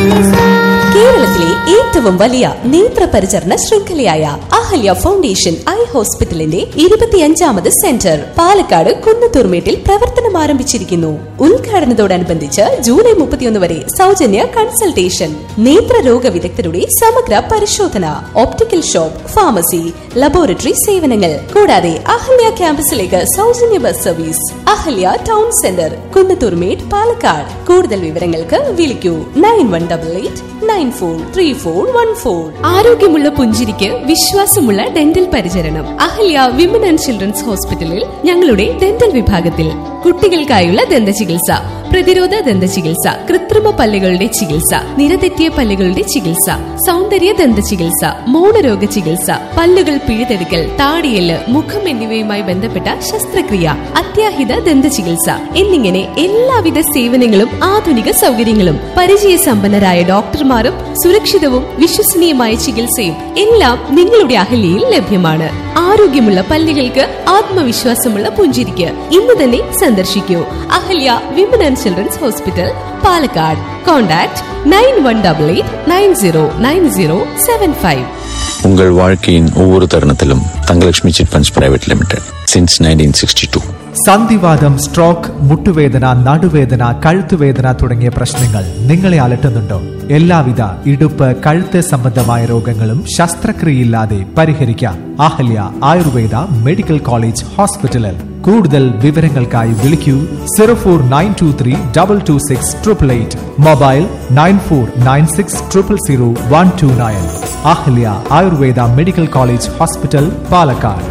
കേരളത്തിലെ ഏറ്റവും വലിയ നേത്ര പരിചരണ ശൃംഖലയായ അഹല്യ ഫൗണ്ടേഷൻ ഐ ഹോസ്പിറ്റലിന്റെ ഇരുപത്തിയഞ്ചാമത് സെന്റർ പാലക്കാട് കുന്നത്തൂർമേട്ടിൽ പ്രവർത്തനം ആരംഭിച്ചിരിക്കുന്നു ഉദ്ഘാടനത്തോടനുബന്ധിച്ച് ജൂലൈ മുപ്പത്തിയൊന്ന് വരെ സൗജന്യ കൺസൾട്ടേഷൻ നേത്രരോഗ വിദഗ്ധരുടെ സമഗ്ര പരിശോധന ഓപ്റ്റിക്കൽ ഷോപ്പ് ഫാർമസി ലബോറട്ടറി സേവനങ്ങൾ കൂടാതെ അഹല്യ ക്യാമ്പസിലേക്ക് സൗജന്യ bus service Ahalya town centre Kunnathurmedu Palakkad കൂടുതൽ വിവരങ്ങൾക്ക് വിളിക്കൂ nine one double eight nine four three four one four ആരോഗ്യമുള്ള പുഞ്ചിരിക്ക് വിശ്വാസമുള്ള ഡെന്റൽ പരിചരണം അഹല്യ വിമൻ ആൻഡ് ചിൽഡ്രൻസ് ഹോസ്പിറ്റലിൽ ഞങ്ങളുടെ ഡെന്റൽ വിഭാഗത്തിൽ കുട്ടികൾക്കായുള്ള ദന്ത ചികിത്സ പ്രതിരോധ ദന്ത ചികിത്സ കൃത്രിമ പല്ലുകളുടെ ചികിത്സ നിരതെറ്റിയ പല്ലുകളുടെ ചികിത്സ സൗന്ദര്യ ദന്ത ചികിത്സ മൗനരോഗ ചികിത്സ പല്ലുകൾ പിഴുതെടുക്കൽ താടിയല് മുഖം എന്നിവയുമായി ബന്ധപ്പെട്ട ശസ്ത്രക്രിയ അത്യാഹിത ദന്ത ചികിത്സ എന്നിങ്ങനെ എല്ലാവിധ സേവനങ്ങളും ആധുനിക സൗകര്യങ്ങളും പരിചയസമ്പന്നരായ ഡോക്ടർമാരും സുരക്ഷിതവും വിശ്വസനീയമായ ചികിത്സയും എല്ലാം നിങ്ങളുടെ അഹല്യയിൽ ലഭ്യമാണ് ആരോഗ്യമുള്ള പല്ലുകൾക്ക് ആത്മവിശ്വാസമുള്ള പുഞ്ചിരിക്ക് ഇന്ന് തന്നെ സന്ദർശിക്കൂ Ahalya women and children's hospital Palakkad contact nine one double eight nine zero nine zero seven five உங்கள் வாழ்க்கையின் ஒவ்வொரு தருணத்திலும் Thangalakshmi chit funds private limited since nineteen sixty two സന്ധിവാദം സ്ട്രോക്ക് മുട്ടുവേദന നടുവേദന കഴുത്തുവേദന തുടങ്ങിയ പ്രശ്നങ്ങൾ നിങ്ങളെ അലട്ടുന്നുണ്ടോ എല്ലാവിധ ഇടുപ്പ് കഴുത്ത് സംബന്ധമായ രോഗങ്ങളും ശസ്ത്രക്രിയയില്ലാതെ പരിഹരിക്കാം അഹല്യ ആയുർവേദ മെഡിക്കൽ കോളേജ് ഹോസ്പിറ്റലിൽ കൂടുതൽ വിവരങ്ങൾക്കായി വിളിക്കൂ zero four nine two three double two six triple eight mobile nine four nine six triple zero one two nine Ahalya Ayurveda medical college hospital Palakkad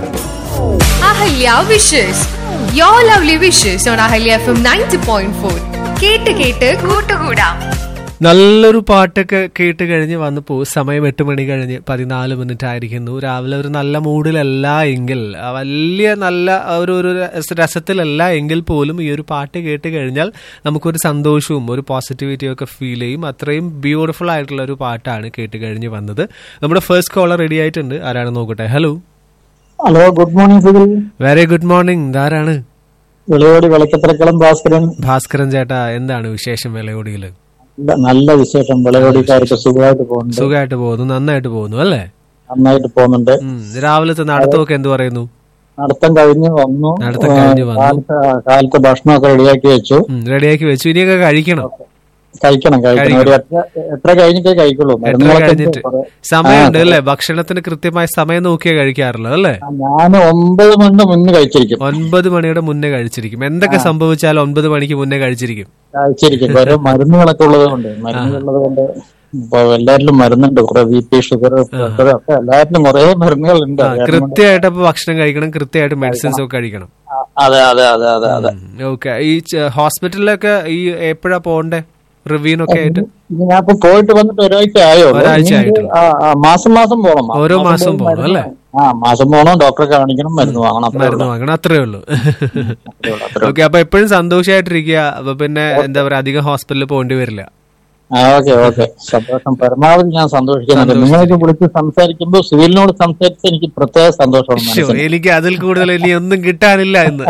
Ahalya wishes your lovely wishes on Ahalya F M ninety point four കേട്ട് കേട്ട് കൂട്ടുകൂടാം നല്ലൊരു പാട്ടൊക്കെ കേട്ട് കഴിഞ്ഞ് വന്നപ്പോൾ സമയം എട്ട് മണി കഴിഞ്ഞ് പതിനാല് മിനിറ്റ് ആയിരിക്കുന്നു രാവിലെ ഒരു നല്ല മൂഡിലല്ല എങ്കിൽ ആ വലിയ നല്ല ഒരു ഒരു രസ- രസത്തിലല്ല എങ്കിൽ പോലും ഈ ഒരു പാട്ട് കേട്ട് കഴിഞ്ഞാൽ നമുക്കൊരു സന്തോഷവും ഒരു പോസിറ്റിവിറ്റിയും ഒക്കെ ഫീൽ ചെയ്യും അത്രയും ബ്യൂട്ടിഫുൾ ആയിട്ടുള്ള ഒരു പാട്ടാണ് കേട്ട് കഴിഞ്ഞ് വന്നത് നമ്മുടെ ഫസ്റ്റ് കോളർ റെഡി ആയിട്ടുണ്ട് ആരാണ് നോക്കട്ടെ hello hello good morning Sukhil very good morning ഇതാരാണ് വിളയോടി വിളക്കത്തിരക്കളം ഭാസ്കരൻ ഭാസ്കരൻ ചേട്ടാ എന്താണ് വിശേഷം വിലയോടിയിൽ നല്ല- നല്ല വിശേഷം വിളയോടിക്കാർക്ക് സുഖമായിട്ട് പോകുന്നുണ്ട് സുഖമായിട്ട് പോകുന്നു നന്നായിട്ട് പോകുന്നു അല്ലേ നന്നായിട്ട് പോകുന്നുണ്ട് ഉം. രാവിലത്തെ നടത്തമൊക്കെ എന്ത് പറയുന്നു നടത്തം കഴിഞ്ഞ് വന്നു നടത്തം കഴിഞ്ഞ് വന്നു. കാലത്ത് കാലത്ത് ഭക്ഷണമൊക്കെ റെഡിയാക്കി വെച്ചു ഉം, റെഡിയാക്കി വെച്ചു ഇനിയൊക്കെ കഴിക്കണം കഴിക്കണം കഴിക്കണം ഒരു എത്ര എത്ര കഴിഞ്ഞിട്ടേ കഴിക്കുള്ളൂ എത്ര മരുന്നുകളൊക്കെ കഴിഞ്ഞിട്ട് ഉണ്ട് കുറെ. സമയമുണ്ട് ആ, അല്ലേ ഭക്ഷണത്തിന് കൃത്യമായ സമയം നോക്കിയേ കഴിക്കാറുള്ളത് അല്ലേ ഞാൻ ഒമ്പത് മണിന്റെ മുന്നേ കഴിച്ചിരിക്കും ഒൻപത് മണിയുടെ മുന്നേ കഴിച്ചിരിക്കും എന്തൊക്കെ സംഭവിച്ചാലും ഒൻപത് മണിക്ക് മുന്നേ കഴിച്ചിരിക്കും കഴിച്ചിരിക്കും ഓരോ മരുന്നുകളൊക്കെ ഉള്ളത് കൊണ്ട് മരുന്നുകളുള്ളത് കൊണ്ട് ഇപ്പൊ എല്ലാരിലും മരുന്നുണ്ട് കുറെ ബി പി ഷുഗർ പ്രഷർ ഒക്കെ എല്ലാരിലും കുറെ മരുന്നുകളുണ്ട് ആ, അത് കാരണം കൊണ്ട് കൃത്യമായിട്ട് അപ്പൊ ഭക്ഷണം കഴിക്കണം കൃത്യമായിട്ട് മെഡിസിൻസ് ഒക്കെ കഴിക്കണം ആ, അതെ അതെ അതെ അതെ അതെ ഓക്കെ ഈ ച- ഹോസ്പിറ്റലിലൊക്കെ ഈ എപ്പോഴാ പോണ്ടേ റിവ്യൂനൊക്കെ ആയിട്ട് ഇത് ഞാൻ ഇപ്പൊ പോയിട്ട് വന്നിട്ട് ഒരാഴ്ച ആയോ ഒരാഴ്ച ആയിട്ടുള്ളൂ. മാസം മാസം പോകണം മാസം ഓരോ മാസം പോയി പോകണം, മരുന്ന് അല്ലേ? ആ മാസം പോകണം ഡോക്ടറെ കാണിക്കണം മരുന്ന് വാങ്ങണം അത്രേ മരുന്ന് ഉള്ളൂ. വാങ്ങണം അത്രേ ഉള്ളൂ അത്രേ ഉള്ളൂ, അത്രേ ഉള്ളൂ. ഓക്കെ അപ്പൊ എപ്പോഴും സന്തോഷമായിട്ടിരിക്കുക അപ്പൊ പിന്നെ എന്താ പറയാ അധികം ഹോസ്പിറ്റലിൽ പോകേണ്ടി വരില്ല ആ ഓക്കെ ഓക്കെ സന്തോഷം പരമാവധി ഞാൻ സന്തോഷിക്കുന്നുണ്ട് നിങ്ങൾക്ക് വിളിച്ച് സംസാരിക്കുമ്പോൾ സിവിലിനോട് സംസാരിച്ച് എനിക്ക് പ്രത്യേക സന്തോഷമാണ് ശ്ശോ, മനസ്സിന്. എനിക്ക് അതിൽ കൂടുതൽ ഇനി ഒന്നും കിട്ടാനില്ല എന്ന്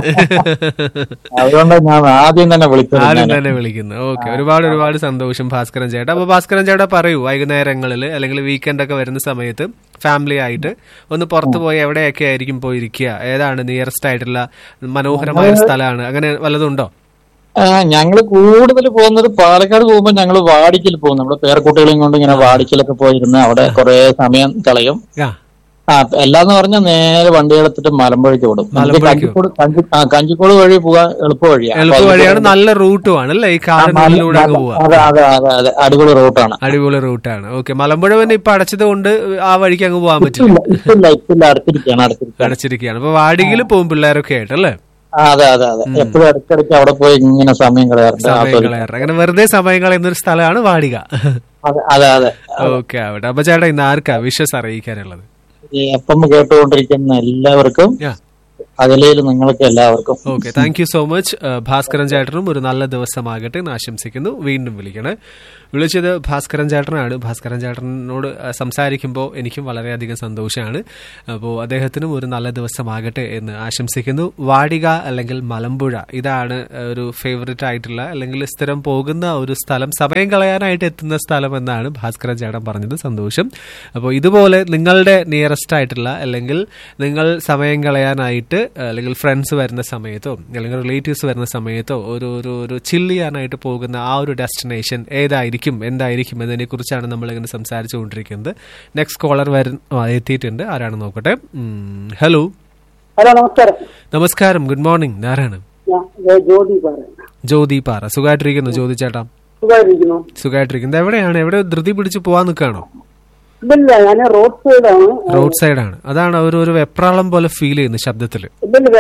അതുകൊണ്ട് ഞാൻ ആദ്യം തന്നെ വിളിച്ചത് ആദ്യം ഞാൻ. തന്നെ വിളിക്കുന്നു ഓക്കെ ഒരുപാട് ഒരുപാട് സന്തോഷം ഭാസ്കരൻ ചേട്ടാ അപ്പൊ ഭാസ്കരൻ ചേട്ടാ പറയൂ വൈകുന്നേരങ്ങളിൽ അല്ലെങ്കിൽ വീക്കെൻഡ് ഒക്കെ വരുന്ന സമയത്ത് ഫാമിലി ആയിട്ട് ഒന്ന് പുറത്തു പോയി എവിടെയൊക്കെ ആയിരിക്കും പോയിരിക്കുക ഏതാണ് നിയറസ്റ്റ് ആയിട്ടുള്ള മനോഹരമായ ഒരു സ്ഥലമാണ് അങ്ങനെ വല്ലതും ഉണ്ടോ ആ, ഞങ്ങള് കൂടുതൽ പോകുന്നത് പാലക്കാട് പോകുമ്പോൾ ഞങ്ങൾ വാടിക്കൽ പോകും നമ്മുടെ പേരക്കുട്ടികളെയും കൊണ്ട് ഇങ്ങനെ വാടിക്കലൊക്കെ പോയിരുന്ന് അവിടെ കുറെ സമയം കളയും ആ ആ എല്ലാന്ന് പറഞ്ഞാൽ നേരെ വണ്ടി എടുത്തിട്ട് മലമ്പുഴയ്ക്ക് വിടും നമുക്ക് മലമ്പുഴയ്ക്ക് കഞ്ചിക്കോട് കഞ്ചി- ആ, കഞ്ചിക്കോട് വഴി പോകാൻ എളുപ്പ വഴിയാണ് എളുപ്പ വഴിയാണ് നല്ല റൂട്ടുമാണ് അല്ലേ ഈ കാടിനുള്ളിലൂടെ അങ്ങ് പോവാ അതെ അതെ അതെ അതെ അടിപൊളി റൂട്ടാണ് അടിപൊളി റൂട്ടാണ് ഓക്കെ മലമ്പുഴ പിന്നെ ഇപ്പൊ അടച്ചത് കൊണ്ട് ആ വഴിക്ക് അങ്ങ് പോകാൻ പറ്റില്ല ഇല്ല ഇപ്പില്ല ഇപ്പില്ല അടുത്തിരിക്കുകയാണ് അടുത്തിരിക്കുകയാണ് അടച്ചിരിക്കുകയാണ് അപ്പൊ വാടികയിൽ പോകും പിള്ളേരൊക്കെ ആയിട്ട് അല്ലേ ആ, അതെ അതെ അതെ എപ്പോഴും ഇടയ്ക്കിടയ്ക്ക് അവിടെ പോയി ഇങ്ങനെ സമയം കളയാറുണ്ട് സമയം ആസ്വദിക്കും. കളയാറ് അങ്ങനെ വെറുതെ സമയം കളയുന്ന ഒരു സ്ഥലമാണ് വാടിക അതെ അതെ അതെ ഓക്കെ ആവട്ടെ അപ്പൊ ചേട്ടാ ഇന്ന് ആർക്കാ വിഷസ് അറിയിക്കാനുള്ളത് ഈ എപ്പം കേട്ടുകൊണ്ടിരിക്കുന്ന എല്ലാവർക്കും Yeah. അകലയിൽ നിങ്ങൾക്ക് എല്ലാവർക്കും okay thank you so much Bhaskaran ചേട്ടനും ഒരു നല്ല ദിവസമാകട്ടെ എന്ന് ആശംസിക്കുന്നു വീണ്ടും വിളിക്കണേ വിളിച്ചത് ഭാസ്കരൻ ചേട്ടനാണ് ഭാസ്കരൻ ചേട്ടനോട് ആ, സംസാരിക്കുമ്പോൾ എനിക്കും വളരെയധികം സന്തോഷമാണ് അപ്പോൾ അദ്ദേഹത്തിനും ഒരു നല്ല ദിവസമാകട്ടെ എന്ന് ആശംസിക്കുന്നു വാടിക അല്ലെങ്കിൽ മലമ്പുഴ ഇതാണ് ഒരു ഫേവററ്റ് ആയിട്ടുള്ള അല്ലെങ്കിൽ സ്ഥിരം പോകുന്ന ഒരു സ്ഥലം സമയം കളയാനായിട്ട് എത്തുന്ന സ്ഥലം എന്നാണ് ഭാസ്കരൻ ചേട്ടൻ പറഞ്ഞത് സന്തോഷം അപ്പോൾ ഇതുപോലെ നിങ്ങളുടെ നിയറസ്റ്റ് ആയിട്ടുള്ള അല്ലെങ്കിൽ നിങ്ങൾ സമയം കളയാനായിട്ട് അല്ലെങ്കിൽ ഫ്രണ്ട്സ് വരുന്ന സമയത്തോ അല്ലെങ്കിൽ റിലേറ്റീവ്സ് വരുന്ന സമയത്തോ ഒരു ഒരു ഒരു ചില്ല് ചെയ്യാനായിട്ട് പോകുന്ന ആ ഒരു ഡെസ്റ്റിനേഷൻ ഏതായിരിക്കും എന്തായിരിക്കും എന്നതിനെ കുറിച്ചാണ് നമ്മൾ ഇങ്ങനെ സംസാരിച്ചുകൊണ്ടിരിക്കുന്നത് നെക്സ്റ്റ് കോളർ വരും ആ, എത്തിയിട്ടുണ്ട് ആരാണ് നോക്കട്ടെ ഉം, ഹലോ ഹലോ നമസ്കാരം നമസ്കാരം ഗുഡ് മോർണിംഗ് ആരാണ് ഞാൻ ഞാൻ ജ്യോതി പറയാം ജ്യോതി പാറ സുഖമായിട്ടിരിക്കുന്നു ജ്യോതി ചേട്ടാ സുഖമായിരിക്കുന്നു സുഖമായിട്ടിരിക്കുന്നത് എവിടെയാണ് എവിടെ ധൃതി പിടിച്ച് പോവാൻ നിൽക്കുകയാണോ ഇല്ലില്ല ഞാൻ റോഡ് സൈഡാണ് റോഡ് സൈഡാണ് അതാണ് ഒരു ഒരു വെപ്രാളം പോലെ ഫീൽ ചെയ്യുന്നു ശബ്ദത്തില് ഇല്ലില്ല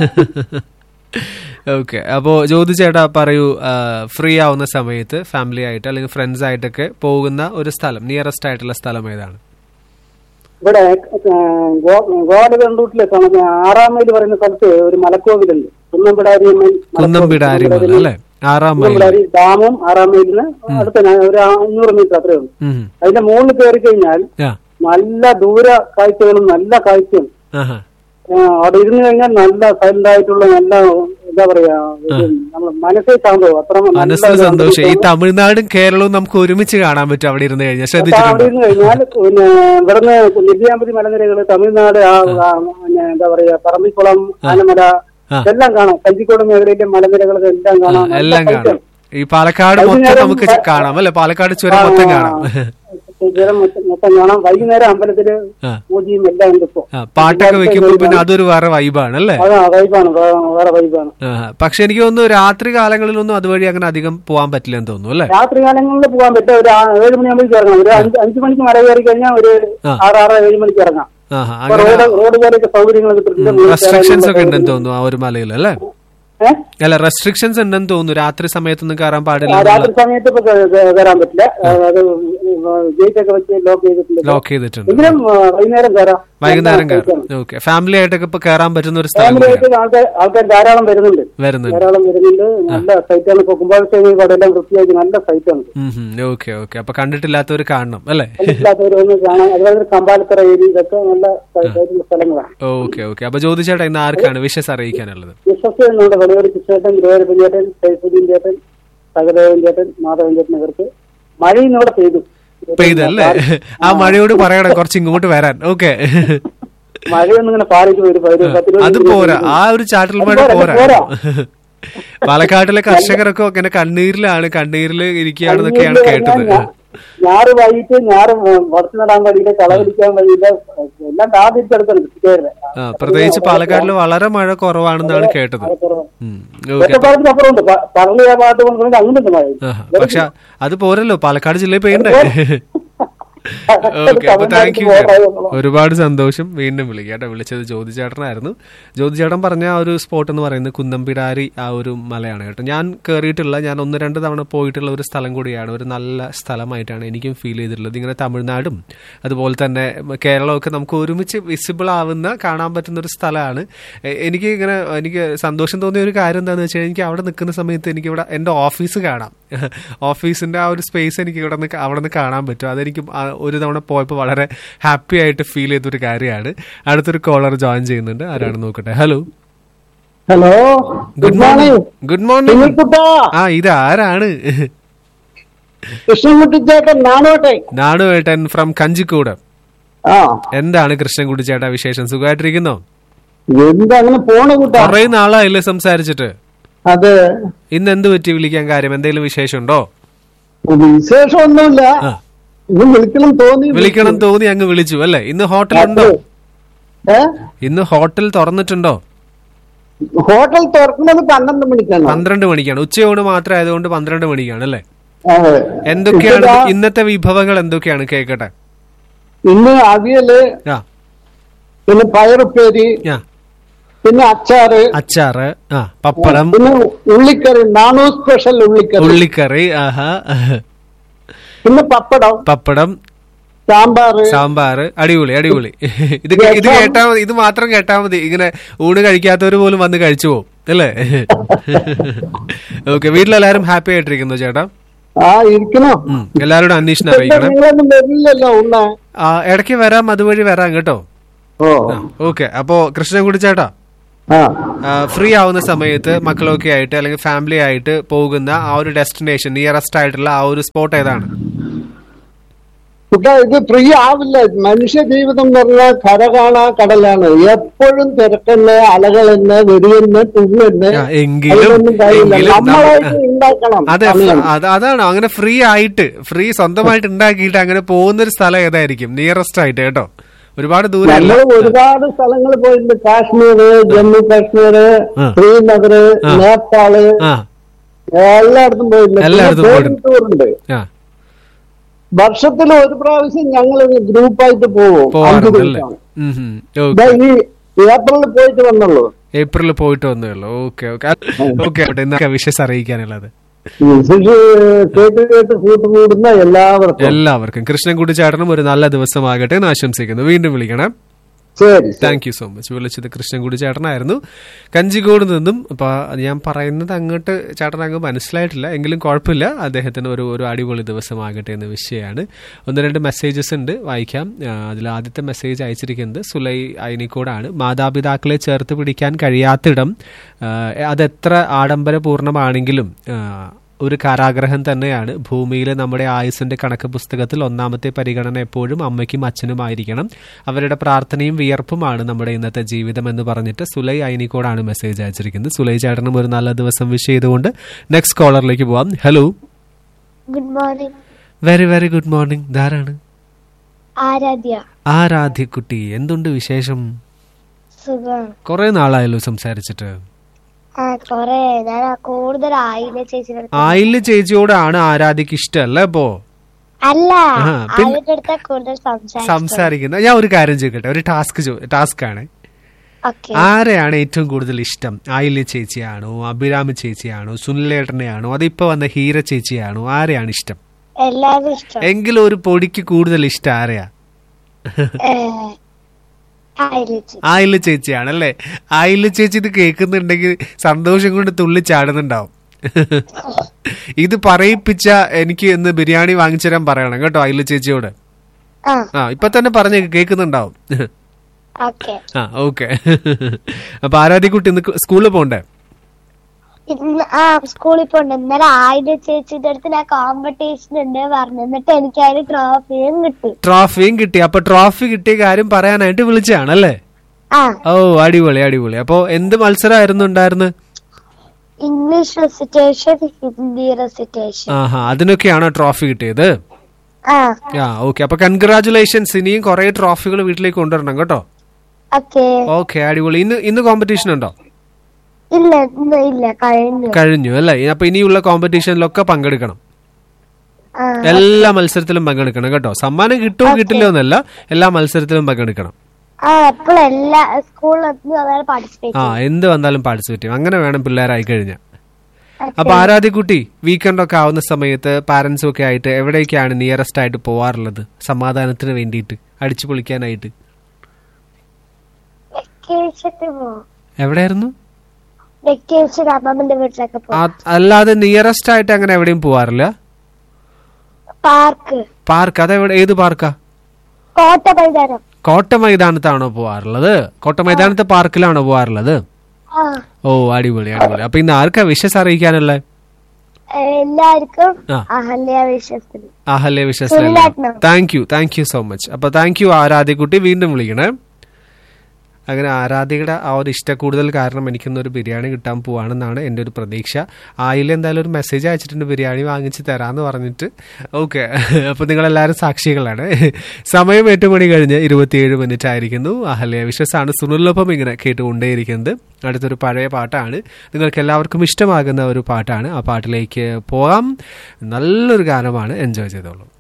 ഓക്കെ അപ്പോ ജ്യോതി ചേട്ടാ പറയൂ ഫ്രീ ആവുന്ന സമയത്ത് ഫാമിലി ആയിട്ട് അല്ലെങ്കിൽ ഫ്രണ്ട്സ് ആയിട്ടൊക്കെ പോകുന്ന ഒരു സ്ഥലം നിയറസ്റ്റ് ആയിട്ടുള്ള സ്ഥലം ഏതാണ് ഇവിടെ ഗോവാലൂട്ടിലെ ആറാം മൈൽ പറയുന്ന സ്ഥലത്ത് ഒരു മലക്കോവിലുണ്ട് കുന്നംപിടാരി അമ്മൻ മലക്കോവിൽ. കുന്നംപിടാരി മല കുന്നംപിടാരി- അല്ലെ ആറാം മൈൽ കുന്നംപിടാരി ഡാമും ആറാം മൈലിന് അടുത്ത ഒരു അഞ്ഞൂറ് മീറ്റർ അത്രേ ഉള്ളൂ ഉം. അതിന്റെ മുകളിൽ കയറി കഴിഞ്ഞാൽ ആ നല്ല ദൂര കാഴ്ചകളും നല്ല കാഴ്ചയും ആഹാ ആ, അവിടെ ഇരുന്ന് കഴിഞ്ഞാൽ നല്ല സൈലന്റ് ആയിട്ടുള്ള നല്ല എന്താ പറയാ ഒരു നമ്മള് മനസ്സേ ശാന്തവും അത്ര നല്ല മനസ്സിന് സന്തോഷം ഈ അന്തരീക്ഷമാണ്. തമിഴ്നാടും കേരളവും നമുക്ക് ഒരുമിച്ച് കാണാൻ പറ്റും അവിടെ ഇരുന്ന് കഴിഞ്ഞാൽ അപ്പൊ അവിടെ ശ്രദ്ധിച്ചിട്ടുണ്ടോ ഇരുന്ന് കഴിഞ്ഞാൽ പിന്നെ ഇവിടുന്ന് നെല്ലിയാമ്പതി മലനിരകള് തമിഴ്നാട് ആ ആ, പിന്നെ എന്താ പറയാ പറമ്പിക്കുളം ആനമല ആ. എല്ലാം കാണാം കഞ്ചിക്കോട് മേഖലയിലെ മലനിരകളൊക്കെ എല്ലാം ആ, കാണാം എല്ലാം നല്ല കാണാം ഈ പാലക്കാട് മൊത്തം വൈകുന്നേരം നമുക്ക് പ- കാണാം അല്ലെ പാലക്കാട് ചുരം മൊത്തം കാണാം ജലം മൊത്തം മൊത്തം കാണാം വൈകുന്നേരം അമ്പലത്തില് ആ. പൂജയും എല്ലാം ഉണ്ട് ഇപ്പൊ ആ, പാട്ടൊക്കെ വെക്കുമ്പോ പിന്നെ അതൊരു വേറെ വൈബാണ് അല്ലേ അതാ വൈബാണ് വേറെ വൈബാണ് ആ, പക്ഷെ എനിക്ക് തോന്നുന്നു രാത്രി കാലങ്ങളിലൊന്നും അതുവഴി അങ്ങനെ അധികം പോകാൻ പറ്റില്ലെന്ന് തോന്നുന്നു അല്ലേ രാത്രി കാലങ്ങളിൽ പോകാൻ പറ്റും ഒരു ആ- ഏഴ് മണിയാകുമ്പോഴേക്ക് ഇറങ്ങാം ഒരു അഞ്ച് അഞ്ചു മണിക്ക് മല കയറി കഴിഞ്ഞാൽ ഒരു ആ. ആറ് ആറ് ഏഴ് മണിക്ക് ഇറങ്ങാം ആഹാ, അപ്പൊ അങ്ങനെ റോഡ് റോഡ് പോലെയൊക്കെ സൗകര്യങ്ങൾ കിട്ടുന്നുണ്ട് റെസ്ട്രിക്ഷൻസ് ഒക്കെ ഉണ്ടെന്ന് തോന്നുന്നു ആ ഒരു മലയിൽ അല്ലേ ഏഹ് അല്ല റെസ്ട്രിക്ഷൻസ് ഉണ്ടെന്ന് തോന്നുന്നു രാത്രി സമയത്തൊന്നും കയറാൻ പാടില്ല ആ, എന്നുള്ള രാത്രി സമയത്ത് ഇപ്പൊ കേ- കേ- കയറാൻ പറ്റില്ല ആ, അത് ഗേറ്റ് ഒക്കെ വെച്ച് ലോക്ക് ചെയ്തിട്ടില്ല ലോക്ക് ചെയ്തിട്ടുണ്ട് എങ്കിലും ആ, വൈകുന്നേരം കയറാം വൈകുന്നേരം നല്ല കയറാം സ്ഥലത്താണ്. ഓക്കെ ഫാമിലി ആയിട്ടൊക്കെ ഇപ്പൊ കയറാൻ പറ്റുന്ന ഒരു സ്ഥലം ഫാമിലി കൂടിയാണ് ആയിട്ട് ആൾക്കാർ ആൾക്കാർ ധാരാളം വരുന്നുണ്ട് വരുന്നുണ്ട് ധാരാളം വരുന്നുണ്ട് നല്ല സൈറ്റാണ് ഇപ്പൊ കുമ്പാഭിഷേകം ഇവിടെ എല്ലാം വൃത്തിയാക്കി നല്ല സൈറ്റാണ് ഓക്കെ ഓക്കെ അപ്പൊ കണ്ടിട്ടില്ലാത്തവർ കാണണം അല്ലേ ഇല്ലാത്തവർ ഒന്ന് കാണാൻ അതുപോലെ തന്നെ കമ്പാലത്തറ ഏരിയ ഇതൊക്കെ നല്ല സൈറ്റുള്ള സ്ഥലങ്ങളാണ് ഓക്കെ ഓക്കെ അപ്പൊ ജ്യോതി ചേട്ടാ ഇന്ന് ആർക്കാണ് വിഷസ് അറിയിക്കാനുള്ളത് വിശ്വസ് നമ്മുടെ വെളിയൂർ കൃഷ്ണേട്ടൻ ഗുരുവായൂരപ്പൻ ചേട്ടൻ സൈഫുദ്ദീൻ ചേട്ടൻ സഹദേവൻ ചേട്ടൻ മാധവൻ ചേട്ടൻ ഇവർക്ക് മഴ ഇന്നിവിടെ പെയ്തു പെയ്തല്ലേ ആ മഴയോട് പറയണം കുറച്ച് ഇങ്ങോട്ട് വരാൻ ഓക്കെ മഴയൊന്നും ഇങ്ങനെ പാലിച്ച് വരും ഒരു പത്ത് ഇരുപത് അത് മിനിറ്റ് പോരാ പെയ്തു. ആ ഒരു ചാറ്റൽ അത് മഴ പോരാ, പോരാ അത് പോരാ. പാലക്കാട്ടിലെ കർഷകരൊക്കെ ഇങ്ങനെ കണ്ണീരിലാണ് കണ്ണീരിൽ ഇരിക്കുകയാണെന്നൊക്കെയാണ് കേട്ടത് ഞാ- ഞാറ് വൈകിട്ട് ഞാറ് വളർച്ചു നടാൻ വഴിയില്ല കളവടിക്കാൻ വഴിയില്ല എല്ലാം താതിരിച്ചെടുക്കണം കൃഷിക്കാരുടെ ആ പ്രത്യേകിച്ച് പാലക്കാട്ടിൽ വളരെ മഴ കുറവാണെന്നാണ് കേട്ടത് ഉം, ഓക്കെ ഒറ്റപ്പാലത്തിന് അപ്പുറമുണ്ട് പറളിയ പാട്ട് കൊണ്ടുവന്നിട്ട് അങ്ങോട്ടുണ്ട് മഴ ആഹാ. പക്ഷെ അത് പോരല്ലോ പാലക്കാട് ജില്ലയിൽ പെയ്യണ്ടേ ഓക്കെ അപ്പൊ താങ്ക് യു ഒരുപാട് സന്തോഷം വീണ്ടും വിളിക്കട്ടെ വിളിച്ചത് ജ്യോതി ചേട്ടനായിരുന്നു ജ്യോതി ചേട്ടൻ പറഞ്ഞ ആ ഒരു സ്പോട്ട് എന്ന് പറയുന്നത് കുന്നമ്പിടാരി ആ ഒരു മലയാണ് കേട്ടോ ഞാൻ കയറിയിട്ടുള്ള ഞാൻ ഒന്ന് രണ്ട് തവണ പോയിട്ടുള്ള ഒരു സ്ഥലം കൂടിയാണ് ഒരു നല്ല സ്ഥലമായിട്ടാണ് എനിക്കും ഫീൽ ചെയ്തിട്ടുള്ളത് ഇങ്ങനെ തമിഴ്നാടും അതുപോലെ തന്നെ കേരളമൊക്കെ നമുക്ക് ഒരുമിച്ച് വിസിബിൾ ആവുന്ന കാണാൻ പറ്റുന്ന ഒരു സ്ഥലമാണ് എ- എനിക്ക് ഇങ്ങനെ എനിക്ക് സന്തോഷം തോന്നിയ ഒരു കാര്യം എന്താണെന്ന് വെച്ചാൽ എനിക്ക് അവിടെ നിൽക്കുന്ന സമയത്ത് എനിക്ക് ഇവിടെ എൻ്റെ ഓഫീസ് കാണാം ഓഫീസിന്റെ ആ ഒരു സ്പേസ് എനിക്ക് ഇവിടെ നിന്ന് അവിടെ നിന്ന് കാണാൻ പറ്റും അതെനിക്ക് ആ ഒരു തവണ പോയപ്പോൾ വളരെ ഹാപ്പി ആയിട്ട് ഫീൽ ചെയ്തൊരു കാര്യമാണ് അടുത്തൊരു കോളർ ജോയിൻ ചെയ്യുന്നുണ്ട് ആരാണ് നോക്കട്ടെ hello hello good morning good morning ആ ഇത് ആരാണ് കൃഷ്ണൻകുട്ടി ചേട്ടൻ നാണോട്ടെ നാടുവേട്ടൻ ഫ്രം കഞ്ചിക്കൂട് ആ എന്താണ് കൃഷ്ണൻകുട്ടി ചേട്ടാ വിശേഷം സുഖമായിട്ടിരിക്കുന്നോ എന്താ അങ്ങനെ പോണ കൂട്ടാ കുറെ നാളായില്ലേ സംസാരിച്ചിട്ട് അത് ഇന്ന് എന്ത് പറ്റി വിളിക്കാൻ കാര്യം എന്തെങ്കിലും വിശേഷം ഉണ്ടോ വിശേഷമൊന്നുമില്ല ആ. ഇന്ന് വിളിക്കണം തോന്നി വിളിക്കണം തോന്നി അങ്ങ് വിളിച്ചു അല്ലേ ഇന്ന് ഹോട്ടലുണ്ടോ ഏ ഇന്ന് ഹോട്ടൽ തുറന്നിട്ടുണ്ടോ ഹോട്ടൽ തുറക്കുന്നത് പന്ത്രണ്ട് മണിക്കാണ് പന്ത്രണ്ട് മണിക്കാണ് ഉച്ചയൂണ് മാത്രം ആയതുകൊണ്ട് പന്ത്രണ്ട് മണിക്കാണ് അല്ലേ അതെ. എന്തൊക്കെയാണ് ഇപ്പതാ ഇന്നത്തെ വിഭവങ്ങൾ എന്തൊക്കെയാണ് കേക്കട്ടെ ഇന്ന് അവിയല് ആ പിന്നെ പയറുപ്പേരി ആ പിന്നെ അച്ചാറ് അച്ചാറ് ആ പപ്പടം പിന്നെ ഉള്ളിക്കറി നാണു സ്പെഷ്യൽ ഉള്ളിക്കറി ഉള്ളിക്കറി ആഹാ പിന്നെ പപ്പടം പപ്പടം സാമ്പാറ് സാമ്പാറ് അടിപൊളി അടിപൊളി ഇത് കേ- ഇത് കേട്ടാ മതി ഇത് മാത്രം കേട്ടാ മതി ഇങ്ങനെ ഊണ് കഴിക്കാത്തവര് പോലും വന്ന് കഴിച്ചു പോകും അല്ലേ ഓക്കെ വീട്ടിലെല്ലാരും ഹാപ്പി ആയിട്ടിരിക്കുന്നു ചേട്ടാ ആ ഇരിക്കണോ ഉം, എല്ലാവരോടും അന്വേഷണം അറിയിക്കണം നിങ്ങളൊന്നും വരില്ലല്ലോ ഉണ്ണ ആ, ഇടയ്ക്ക് വരാം അതുവഴി വരാം കേട്ടോ ഓ ഓക്കെ അപ്പോ കൃഷ്ണൻകുടി ചേട്ടാ ആ ഫ്രീ ആവുന്ന സമയത്ത് മക്കളൊക്കെ ആയിട്ട് അല്ലെങ്കിൽ ഫാമിലി ആയിട്ട് പോകുന്ന ആ ഒരു ഡെസ്റ്റിനേഷൻ നിയറസ്റ്റ് ആയിട്ടുള്ള ആ ഒരു സ്പോട്ട് ഏതാണ് കുട്ടാ ഇത് ഫ്രീ ആവില്ല മനുഷ്യ ജീവിതം എന്ന് പറഞ്ഞാൽ കര കാണാ കടലാണ് എപ്പോഴും തിരക്കന്നെ അലകളെന്നെ വെടിയെന്നെ തുള്ളെന്നെ ആ, എങ്കിലും അതിനൊന്നും കഴിയില്ല എങ്കിലും നമ്മളായിട്ട് നമ്മ- ഉണ്ടാക്കണം അതെ സമയം. അത് അതാണ് അങ്ങനെ ഫ്രീ ആയിട്ട് ഫ്രീ സ്വന്തമായിട്ട് ഉണ്ടാക്കിയിട്ട് അങ്ങനെ പോകുന്ന ഒരു സ്ഥലം ഏതായിരിക്കും നിയറസ്റ്റ് ആയിട്ട് കേട്ടോ ഒരുപാട് ദൂരമല്ല ഞങ്ങൾ ഒരുപാട് സ്ഥലങ്ങൾ പോയിട്ടുണ്ട് കാശ്മീർ ജമ്മു കാശ്മീർ ആ. ശ്രീനഗർ ആ. നേപ്പാള് ആ എല്ലായിടത്തും പോയിട്ടുണ്ട് എല്ലായിടത്തും പിന്നെ പോയിട്ടുണ്ട്. ടൂറുണ്ട് ആ വർഷത്തിൽ ഒരു പ്രാവശ്യം ഞങ്ങൾ ഗ്രൂപ്പായിട്ട് പോകും അഞ്ചു പോവാറുണ്ട് അല്ലേ ദിവസം ഉം, ഉം. ഇതാ ഓക്കെ ഈ ഏപ്രിലിൽ പോയിട്ട് വന്നുള്ളൂ ഏപ്രിലിൽ പോയിട്ട് വന്നേ ഉള്ളൂ ഓക്കെ ഓക്കെ ഓക്കെ ആവട്ടെ എന്നൊക്കെ വിഷസ് അറിയിക്കാനുള്ളത് ഇത് കേട്ട് കേട്ട് കൂട്ടുകൂടുന്ന എല്ലാവർക്കും എല്ലാവർക്കും കൃഷ്ണൻകുട്ടി ചേട്ടനും ഒരു നല്ല ദിവസമാകട്ടെ എന്ന് ആശംസിക്കുന്നു വീണ്ടും വിളിക്കണം ശരി താങ്ക് യു സോ മച്ച് വിളിച്ചത് കൃഷ്ണൻകുടി ചേട്ടനായിരുന്നു കഞ്ചിക്കോട് നിന്നും അപ്പൊ ഞാൻ പറയുന്നത് അങ്ങോട്ട് ചേട്ടൻ അങ്ങ് മനസ്സിലായിട്ടില്ല എങ്കിലും കുഴപ്പമില്ല അദ്ദേഹത്തിന് ഒരു ഒരു അടിപൊളി ദിവസമാകട്ടെ എന്ന വിഷയമാണ് ഒന്ന് രണ്ട് മെസ്സേജസ് ഉണ്ട് വായിക്കാം അതിൽ ആദ്യത്തെ മെസ്സേജ് അയച്ചിരിക്കുന്നത് സുലൈ അയനിക്കോടാണ് മാതാപിതാക്കളെ ചേർത്ത് പിടിക്കാൻ കഴിയാത്തിടം ആ, അതെത്ര ആഡംബരപൂർണമാണെങ്കിലും ആ, ഒരു കാരാഗ്രഹം തന്നെയാണ് ഭൂമിയിലെ നമ്മുടെ ആയുസിന്റെ കണക്ക് പുസ്തകത്തിൽ ഒന്നാമത്തെ പരിഗണന എപ്പോഴും അമ്മയ്ക്കും അച്ഛനുമായിരിക്കണം അവരുടെ പ്രാർത്ഥനയും വിയർപ്പുമാണ് നമ്മുടെ ഇന്നത്തെ ജീവിതം എന്ന് പറഞ്ഞിട്ട് സുലൈ അയനിക്കോടാണ് മെസ്സേജ് അയച്ചിരിക്കുന്നത് സുലൈ ചേട്ടനും ഒരു നല്ല ദിവസം വിഷ് ചെയ്തുകൊണ്ട് നെക്സ്റ്റ് കോളറിലേക്ക് പോവാം hello good morning very very good morning ധാരാണ് ആരാധ്യ ആരാധ്യക്കുട്ടി എന്തുണ്ട് വിശേഷം സുഖം കുറെ നാളായല്ലോ സംസാരിച്ചിട്ട് ആ കൊറേ ഞാൻ ആ കൂടുതൽ ആയില്ല ചേച്ചിയുടെ അടുത്ത് ആയില്ല ചേച്ചിയോടാണ് ആരാധ്യക്ക് ഇഷ്ടമല്ല ഇപ്പോ അല്ല ആ, പിന്നെ- ആരുടെ അടുത്താ കൂടുതൽ സംസാരിച്ചത് സംസാരിക്കുന്നത് ഞാൻ ഒരു കാര്യം ചോദിക്കട്ടെ ഒരു ടാസ്ക് ടാസ്ക് ആണ് ഓക്കെ ആരെയാണ് ഏറ്റവും കൂടുതൽ ഇഷ്ടം ആയില്യ ചേച്ചിയാണോ അഭിരാമ ചേച്ചിയാണോ സുനിലേട്ടനെയാണോ അതിപ്പോ വന്ന ഹീര ചേച്ചിയാണോ ആരെയാണ് ഇഷ്ടം എല്ലാവരും ഇഷ്ടം എങ്കിലും ഒരു പൊടിക്ക് കൂടുതൽ ഇഷ്ടം ആരെയാ ആയില്ല ചേച്ചി ആയില്യ ചേച്ചിയാണ് അല്ലേ ആയില്യ ചേച്ചി ഇത് കേൾക്കുന്നുണ്ടെങ്കിൽ സന്തോഷം കൊണ്ട് തുള്ളി ചാടുന്നുണ്ടാവും ഇത് പറയിപ്പിച്ച എനിക്ക് ഇന്ന് ബിരിയാണി വാങ്ങിച്ചു തരാൻ പറയണം കേട്ടോ ആയില്യ ചേച്ചിയോട് ആ ആ ഇപ്പൊ തന്നെ പറഞ്ഞ കേൾക്കുന്നുണ്ടാവും ഓക്കെ ആ ഓക്കെ അപ്പൊ ആരാധ്യക്കുട്ടി ഇന്ന് സ്കൂളിൽ പോണ്ടേ ഇന്ന് ആ സ്കൂളിൽ പോണ്ട് ഇന്നലെ ആയില്ല ചേച്ചിയുടെ അടുത്ത് ഞാൻ കോമ്പറ്റീഷൻ ഉണ്ട് പറഞ്ഞു എന്നിട്ട് എനിക്ക് അതിന് ട്രോഫിയും കിട്ടി ട്രോഫിയും കിട്ടി അപ്പൊ ട്രോഫി കിട്ടിയ കാര്യം പറയാനായിട്ട് വിളിച്ചാണല്ലേ ആ ഓ അടിപൊളി അടിപൊളി അപ്പൊ എന്ത് മത്സരമായിരുന്നു ഉണ്ടായിരുന്നത് ഇംഗ്ലീഷ് റെസിറ്റേഷൻ ഹിന്ദി റെസിറ്റേഷൻ ആഹാ അതിനൊക്കെയാണോ ട്രോഫി കിട്ടിയത് ആ ആ ഓക്കെ അപ്പൊ കൺഗ്രാചുലേഷൻസ് ഇനിയും കുറെ ട്രോഫികൾ വീട്ടിലേക്ക് കൊണ്ടുവരണം കേട്ടോ ഓക്കെ ഓക്കെ അടിപൊളി ഇന്ന് ഇന്ന് കോമ്പറ്റീഷൻ ഉണ്ടോ ഇല്ല ഇന്ന് ഇല്ല കഴിഞ്ഞു കഴിഞ്ഞു അല്ലേ അപ്പൊ ഇനിയുള്ള കോമ്പറ്റീഷനിലൊക്കെ പങ്കെടുക്കണം ആ എല്ലാ മത്സരത്തിലും പങ്കെടുക്കണം കേട്ടോ സമ്മാനം കിട്ടുമോ കിട്ടില്ലോ എന്നല്ല എല്ലാ മത്സരത്തിലും പങ്കെടുക്കണം ആ എപ്പോഴും എല്ലാ സ്കൂളിൽ അതായത് പാർട്ടിസിപ്പേറ്റ് ആ എന്ത് വന്നാലും പാർട്ടിസിപ്പേറ്റ് ചെയ്യും അങ്ങനെ വേണം പിള്ളേരായി കഴിഞ്ഞാൽ അപ്പൊ ആരാധ്യക്കുട്ടി വീക്കെൻഡ് ഒക്കെ ആവുന്ന സമയത്ത് പാരന്റ്സും ഒക്കെ ആയിട്ട് എവിടേക്കാണ് നിയറസ്റ്റ് ആയിട്ട് പോവാറുള്ളത് സമാധാനത്തിന് വേണ്ടിയിട്ട് അടിച്ചു പൊളിക്കാനായിട്ട് വെക്കേഷന് പോവും എവിടെയായിരുന്നു വെക്കേഷൻ അമ്മമ്മന്റെ വീട്ടിലൊക്കെ പോകും ആ- അല്ലാതെ നിയറസ്റ്റ് ആയിട്ട് അങ്ങനെ എവിടെയും പോവാറില്ല പാർക്ക് പാർക്ക് അതെവിടെ ഏത് പാർക്കാ കോട്ട മൈതാനം കോട്ട മൈതാനത്താണോ പോവാറുള്ളത് കോട്ട മൈതാനത്തെ പാർക്കിലാണോ പോവാറുള്ളത് ആ ഓ അടിപൊളി അടിപൊളി അപ്പൊ ഇന്ന് ആർക്കാ വിഷസ് അറിയിക്കാനുള്ളത് എല്ലാവർക്കും ആ. അഹല്യ വിശ്വസിക്കുന്നു അഹല്യ വിശ്വസ് സുനിലേട്ടനോ? Thank you thank you so much അപ്പൊ താങ്ക് യു ആരാധ്യക്കുട്ടി വീണ്ടും വിളിക്കണേ അങ്ങനെ ആരാധ്യയുടെ ആ ഒരു ഇഷ്ട കൂടുതൽ കാരണം എനിക്കൊന്നൊരു ബിരിയാണി കിട്ടാൻ പോവാണെന്നാണ് എൻ്റെ ഒരു പ്രതീക്ഷ ആയിൽ എന്തായാലും ഒരു മെസ്സേജ് അയച്ചിട്ടുണ്ട് ബിരിയാണി വാങ്ങിച്ച് തരാമെന്ന് പറഞ്ഞിട്ട് ഓക്കെ അപ്പോൾ നിങ്ങളെല്ലാവരും സാക്ഷികളാണ് സമയം എട്ട് മണി കഴിഞ്ഞ് ഇരുപത്തിയേഴ് മിനിറ്റ് ആയിരിക്കുന്നു അഹല്യ വിശ്വസാണ് സുനിലൊപ്പം ഇങ്ങനെ കേട്ടുകൊണ്ടേയിരിക്കുന്നത് അടുത്തൊരു പഴയ പാട്ടാണ് നിങ്ങൾക്ക് എല്ലാവർക്കും ഇഷ്ടമാകുന്ന ഒരു പാട്ടാണ് ആ പാട്ടിലേക്ക് പോകാം നല്ലൊരു ഗാനമാണ് എൻജോയ് ചെയ്തോളൂ